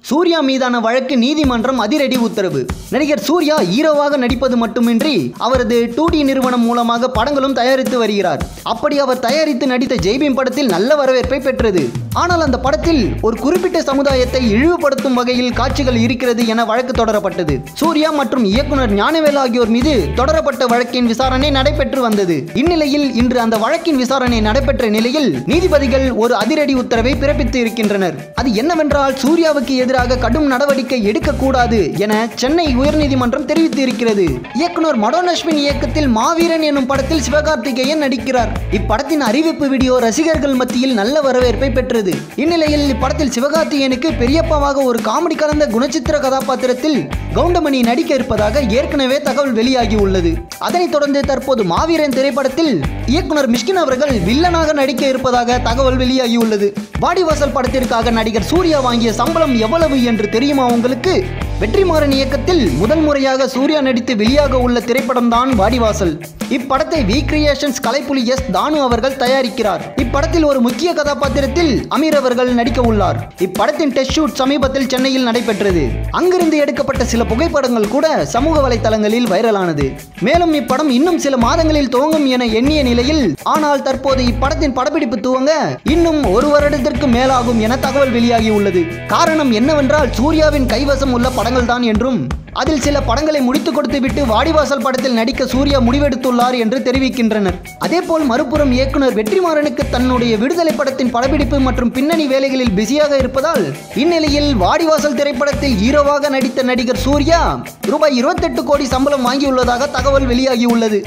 சூர்யா மீதான வழக்கு நீதிமன்றம் அதிரடி உத்தரவு நடிகர் சூர்யா ஹீரோவாக நடிப்பது மட்டுமின்றி அவரது டூ டி நிறுவனம் மூலமாக படங்களும் தயாரித்து வருகிறார் அப்படி அவர் தயாரித்து நடித்த ஜெய்பீம் படத்தில் நல்ல வரவேற்பை பெற்றது ஆனால் அந்த படத்தில் ஒரு குறிப்பிட்ட சமுதாயத்தை இழிவுபடுத்தும் வகையில் காட்சிகள் இருக்கிறது என வழக்கு தொடரப்பட்டது சூர்யா மற்றும் இயக்குனர் ஞானவேல் ஆகியோர் மீது தொடரப்பட்ட வழக்கின் விசாரணை நடைபெற்று வந்தது இந்நிலையில் இன்று அந்த வழக்கின் விசாரணை நடைபெற்ற நிலையில் நீதிபதிகள் ஒரு அதிரடி உத்தரவை பிறப்பித்து இருக்கின்றனர் அது என்னவென்றால் சூர்யாவுக்கு எதிராக கடும் நடவடிக்கை எடுக்கக்கூடாது என சென்னை உயர்நீதிமன்றம் தெரிவித்து இருக்கிறது இயக்குனர் மடோன் அஸ்வின் இயக்கத்தில் மாவீரன் எனும் படத்தில் சிவகார்த்திகேயன் நடிக்கிறார் இப்படத்தின் அறிவிப்பு வீடியோ ரசிகர்கள் மத்தியில் நல்ல வரவேற்பை பெற்றது இந்நிலையில் இப்படத்தில் சிவகார்த்திகேயனுக்கு பெரியப்பாவாக ஒரு காமெடி கலந்த குணச்சித்திர கதாபாத்திரத்தில் கவுண்டமணி நடிக்க இருப்பதாக ஏற்கனவே தகவல் வெளியாகி உள்ளது அதனைத் தொடர்ந்து தற்போது மாவீரன் திரைப்படத்தில் இயக்குனர் மிஷ்கின் அவர்கள் வில்லனாக நடிக்க இருப்பதாக தகவல் வெளியாகி உள்ளது வாடிவாசல் படத்திற்காக நடிகர் சூர்யா வாங்கிய சம்பளம் எவ்வளவு என்று தெரியுமா உங்களுக்கு வெற்றிமாறன் இயக்கத்தில் முதல் முறையாக சூர்யா நடித்து வெளியாக உள்ள திரைப்படம் தான் வாடிவாசல் இப்படத்தை வி கிரியேஷன்ஸ் கலைப்புலி எஸ் தானு அவர்கள் தயாரிக்கிறார் இப்படத்தில் ஒரு முக்கிய கதாபாத்திரத்தில் அமீர் அவர்கள் நடிக்க உள்ளார் இப்படத்தின் டெஸ்ட் ஷூட் சமீபத்தில் சென்னையில் நடைபெற்றது அங்கிருந்து எடுக்கப்பட்ட சில புகைப்படங்கள் கூட சமூக வலைத்தளங்களில் வைரலானது மேலும் இப்படம் இன்னும் சில மாதங்களில் துவங்கும் என எண்ணிய நிலையில் ஆனால் தற்போது இப்படத்தின் படப்பிடிப்பு துவங்க இன்னும் ஒரு வருடத்திற்கு மேலாகும் என தகவல் வெளியாகி உள்ளது காரணம் என்னவென்றால் சூர்யாவின் கைவசம் உள்ள படங்கள் தான் என்றும் அதில் சில படங்களை முடித்து கொடுத்து விட்டு வாடிவாசல் படத்தில் நடிக்க சூர்யா முடிவெடுத்துள்ளார் என்று தெரிவிக்கின்றனர் அதேபோல் மறுபுறம் இயக்குனர் வெற்றிமாறனுக்கு தன்னுடைய விடுதலை படத்தின் படப்பிடிப்பு மற்றும் பின்னணி வேலைகளில் பிஸியாக இருப்பதால் இந்நிலையில் வாடிவாசல் திரைப்படத்தில் ஹீரோவாக நடித்த நடிகர் சூர்யா ரூபாய் இருபத்தெட்டு கோடி சம்பளம் வாங்கியுள்ளதாக தகவல் வெளியாகியுள்ளது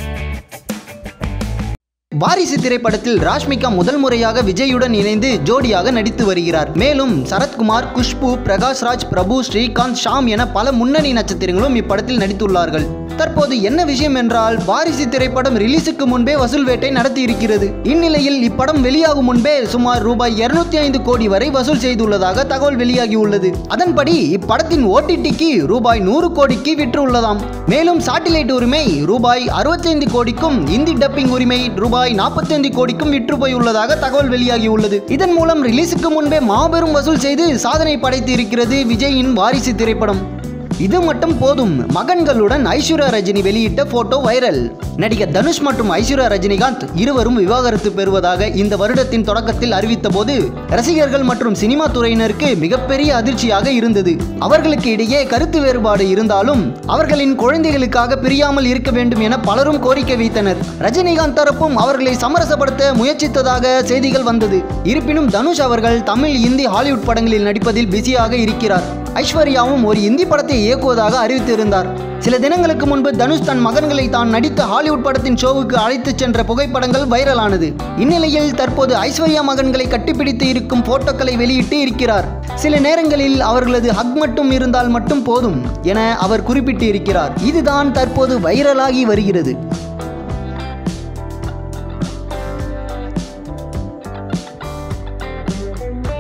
வாரிசு திரைப்படத்தில் ராஷ்மிகா முதல் முறையாக விஜயுடன் இணைந்து ஜோடியாக நடித்து வருகிறார் மேலும் சரத்குமார் குஷ்பு பிரகாஷ்ராஜ் பிரபு ஸ்ரீகாந்த் ஷாம் என பல முன்னணி நட்சத்திரங்களும் இப்படத்தில் நடித்துள்ளார்கள் தற்போது என்ன விஷயம் என்றால் வாரிசு திரைப்படம் ரிலீஸுக்கு முன்பே வசூல் வேட்டை நடத்தி இருக்கிறது இந்நிலையில் இப்படம் வெளியாகும் முன்பே சுமார் ரூபாய் 205 ஐந்து கோடி வரை வசூல் செய்துள்ளதாக தகவல் வெளியாகி உள்ளது அதன்படி இப்படத்தின் ஓடிடிக்கு ரூபாய் நூறு கோடிக்கு விற்றுள்ளதாம் மேலும் சாட்டிலைட் உரிமை ரூபாய் 65 கோடிக்கும் இந்தி டப்பிங் உரிமை ரூபாய் 45 கோடிக்கும் விற்று போயுள்ளதாக தகவல் வெளியாகி உள்ளது இதன் மூலம் ரிலீஸுக்கு முன்பே மாபெரும் வசூல் செய்து சாதனை படைத்து இருக்கிறது விஜயின் வாரிசு திரைப்படம் இது மட்டும் போதும் மகன்களுடன் ஐஸ்வர்யா ரஜினி வெளியிட்ட போட்டோ வைரல் நடிகர் தனுஷ் மற்றும் ஐஸ்வர்யா ரஜினிகாந்த் இருவரும் விவாகரத்து பெறுவதாக இந்த வருடத்தின் தொடக்கத்தில் அறிவித்த போது ரசிகர்கள் மற்றும் சினிமா துறையினருக்கு மிகப்பெரிய அதிர்ச்சியாக இருந்தது அவர்களுக்கு இடையே கருத்து வேறுபாடு இருந்தாலும் அவர்களின் குழந்தைகளுக்காக பிரியாமல் இருக்க வேண்டும் என பலரும் கோரிக்கை வைத்தனர் ரஜினிகாந்த் தரப்பும் அவர்களை சமரசப்படுத்த முயற்சித்ததாக செய்திகள் வந்தது இருப்பினும் தனுஷ் அவர்கள் தமிழ் இந்தி ஹாலிவுட் படங்களில் நடிப்பதில் பிஸியாக இருக்கிறார் ஐஸ்வர்யாவும் ஒரு இந்தி படத்தை இயக்குவதாக அறிவித்திருந்தார் சில தினங்களுக்கு முன்பு தனுஷ் தன் மகன்களை தான் நடித்த ஹாலிவுட் படத்தின் ஷோவுக்கு அழைத்துச் சென்ற புகைப்படங்கள் வைரலானது இந்நிலையில் தற்போது ஐஸ்வர்யா மகன்களை கட்டிப்பிடித்து இருக்கும் போட்டோக்களை வெளியிட்டு இருக்கிறார் சில நேரங்களில் அவர்களது ஹக் மட்டும் இருந்தால் மட்டும் போதும் என அவர் குறிப்பிட்டு இருக்கிறார் இதுதான் தற்போது வைரலாகி வருகிறது